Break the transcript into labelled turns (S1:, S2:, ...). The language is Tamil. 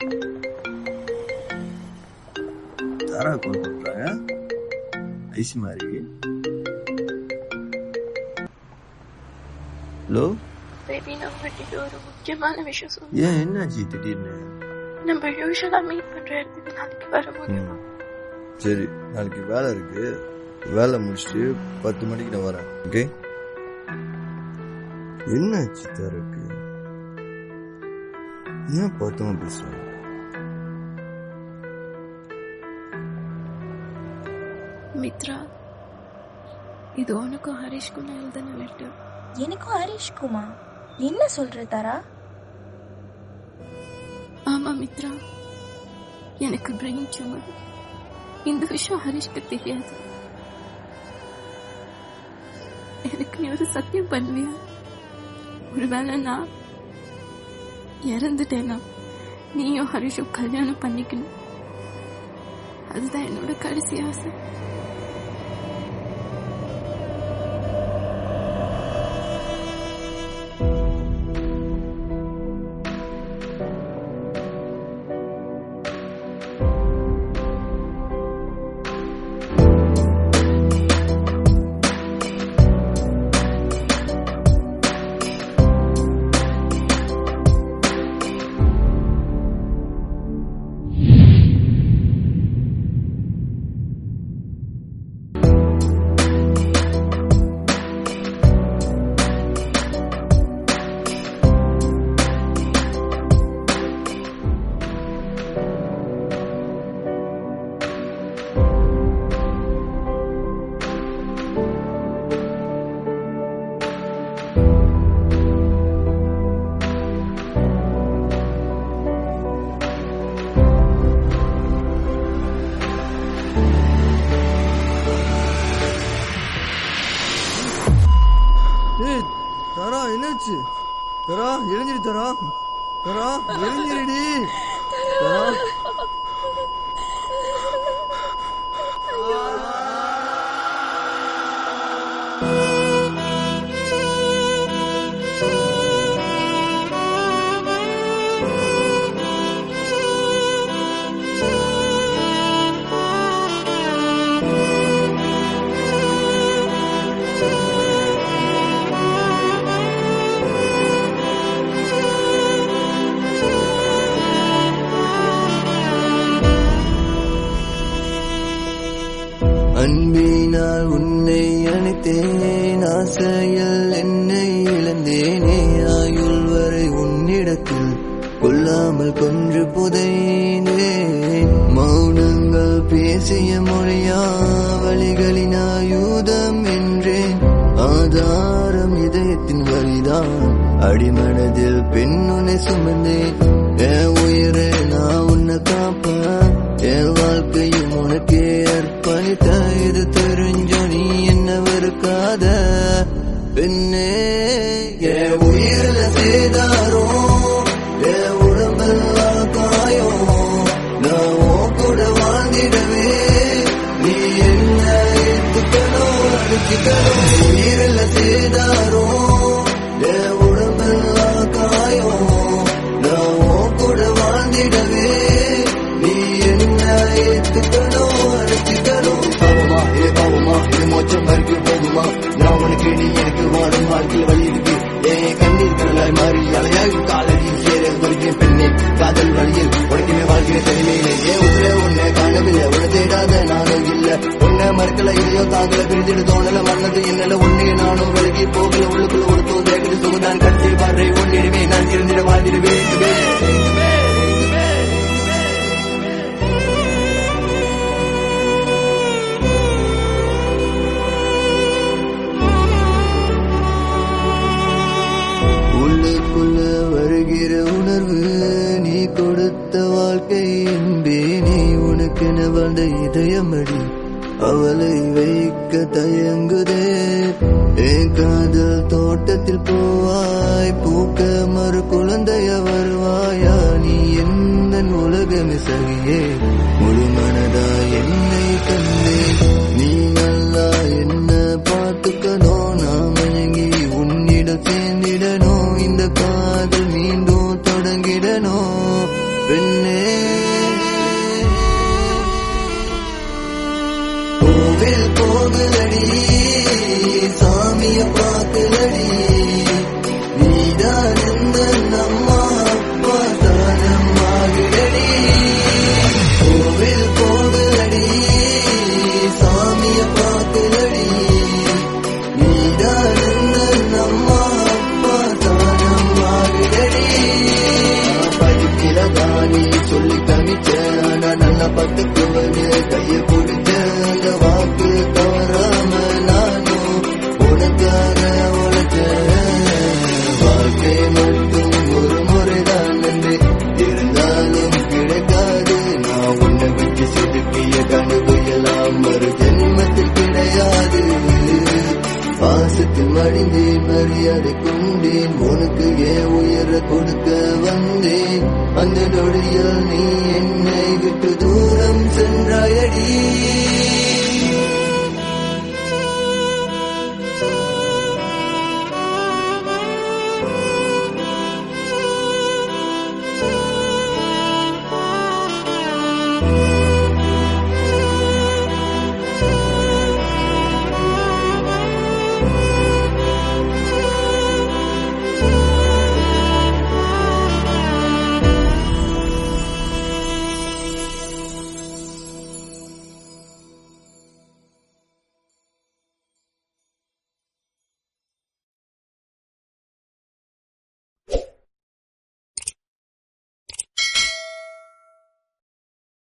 S1: தாரா கால் பண்றாங்க ஐசி மாதிரி ஹலோ
S2: பேபி நான் உங்ககிட்ட ஒரு முக்கியமான விஷயம் சொல்லுங்க
S1: ஏன் என்னாச்சு திடீர்னு
S2: நம்ம யூஸ்வலா மீட் பண்ற இடத்துக்கு நாளைக்கு வர முடியுமா
S1: சரி நாளைக்கு வேலை இருக்கு வேலை முடிச்சுட்டு பத்து மணிக்கு நான் வரேன் ஓகே என்னாச்சு தாருக்கு ஏன் பார்த்தோம் பேசுறேன்
S2: மித்ரா இது உனக்கும் ஹரிஷ்க்கும் நான் எழுதின லெட்டர்
S3: எனக்கும் ஹரிஷ்குமா என்ன சொல்ற தாரா
S2: ஆமா மித்ரா எனக்கு பிரெயின் டியூமர் இந்த விஷயம் ஹரிஷ்க்கு தெரியாது எனக்கு நீ ஒரு சத்தியம் பண்ணுவியா ஒருவேளை நான் இறந்துட்டேனா நீயும் ஹரிஷும் கல்யாணம் பண்ணிக்கணும் அதுதான் என்னோட கடைசி ஆசை
S1: ஏய் தரா என்னாச்சு தரா எழுஞ்சிரு தரா தரா எழுஞ்சிருடி தரா அன்பினால் உன்னை அணைத்தேன் ஆசையில் என்னை இழந்தேனே ஆயுள் வரை உன்னிடத்தில் கொல்லாமல் கொன்று புதைந்தேன் மௌனங்கள் பேசிய மொழியா வழிகளின் ஆயுதம் என்றேன் ஆதாரம் இதயத்தின் வழிதான் அடிமனதில் பெண்ணுனை சுமந்தேன் என் உயிரை நான் உன்னை காப்பேன் என் வாழ்க்கையும் உனக்கே அர்ப்பணித்த இது தெரிஞ்சோ நீ என்ன வெறுக்காத பெண்ணே என் உயிரில சேதாரோ என் உடம்பெல்லாம் காயம் நான் உன் கூட வாழ்ந்திடவே நீ என்ன ஏத்துக்கணும் அடிச்சுக்கணும் உயிரில சேதாரோ என் உடம்பெல்லாம் காயம் நான் உன் கூட வாழ்ந்திடவே நீ என்ன ஏத்துக்கணும் அடிச்சுக்கணும் பாவமா ஏ பாவமா இது மோச்சம் வரைக்கும் போகுமா நான் உனக்கு நீ எனக்கு வாழும் வாழ்க்கையில் வழி இருக்கு ஏன் கண்ணீர் கடலாய் மாறி அலையாகும் காலடியில் சேர வருகிறேன் பெண்ணே காதல் வழியில் உனக்குமே வாழ்கிறேன் தனிமையிலே ஏன் உதிர உன்னை காணவில்லை உன தேடாத நானும் இல்ல உன்னை மறுக்கல இதையோ தாங்கல பிரிஞ்சிடு தோணல மன்னது என்னல உன்னை நானும் விலகி போகல உள்ளுக்குள்ள ஒரு தோதேகது சுகதான் கட்டி பாறை உன்னிடமே நான் இருந்திட வாழ்ந்திடுவேன் உள்ளுக்குள்ள வருகிற உணர்வு நீ கொடுத்த வாழ்க்கை என்பே நீ உனக்கென வாழ்ந்த இதயமடி அவளை வைக்க தயங்குதே என் காதல் தோட்டத்தில் போவாய் பூக்க மறு குழந்தைய வருவாயா நீ எந்த உலகமே சகியே முழு மனதா என்னை கண்டே நீ நல்லா என்ன பார்த்துக்கணும் நான் மயங்கி உன்னிடம் சேர்ந்திடணும் இந்த காதல் மீண்டும் தொடங்கிடணும் பெண்ணே அடிந்தேன் மரியாதை கொண்டேன் உனக்கு ஏன் உயர கொடுக்க வந்தேன் அந்த நொடியில் நீ என்னை விட்டு தூரம் சென்றாயடி